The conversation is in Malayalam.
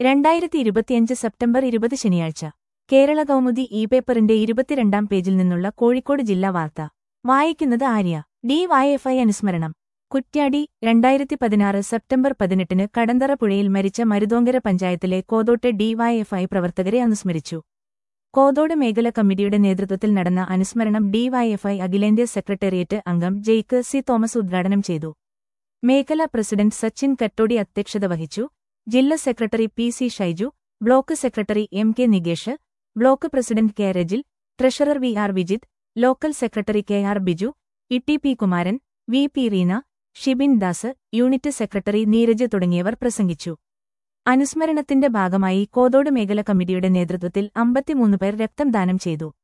രണ്ടായിരത്തി ഇരുപത്തിയഞ്ച് സെപ്റ്റംബർ ഇരുപത് ശനിയാഴ്ച കേരള കൗമുദി ഇ പേപ്പറിന്റെ ഇരുപത്തിരണ്ടാം പേജിൽ നിന്നുള്ള കോഴിക്കോട് ജില്ലാ വാർത്ത വായിക്കുന്നത് ആര്യ ഡി വൈഎഫ്ഐ അനുസ്മരണം കുറ്റ്യാടി രണ്ടായിരത്തി പതിനാറ് സെപ്റ്റംബർ പതിനെട്ടിന് കടന്തറ പുഴയിൽ മരിച്ച മരുതോങ്കര പഞ്ചായത്തിലെ കോതോട്ടെ ഡിവൈഎഫ്ഐ പ്രവർത്തകരെ അനുസ്മരിച്ചു കോതോട് മേഖല കമ്മിറ്റിയുടെ നേതൃത്വത്തിൽ നടന്ന അനുസ്മരണം ഡിവൈഎഫ്ഐ അഖിലേന്ത്യാ സെക്രട്ടേറിയറ്റ് അംഗം ജെയ്ക്ക് സി തോമസ് ഉദ്ഘാടനം ചെയ്തു മേഖലാ പ്രസിഡന്റ് സച്ചിൻ കട്ടോടി അധ്യക്ഷത വഹിച്ചു ജില്ലാ secretary P C Shaiju block secretary M K Nikesh block president K Rajil treasurer V R Vijith local secretary K R Biju E T P Kumaran V P Reena Shibin Das unit secretary Neeraj തുടങ്ങിയവർ പ്രസംഗിച്ചു അനുസ്മരണത്തിന്റെ ഭാഗമായി കോതോട് മേഖല കമ്മിറ്റിയുടെ നേതൃത്വത്തിൽ അമ്പത്തിമൂന്ന് പേർ രക്തം ദാനം ചെയ്തു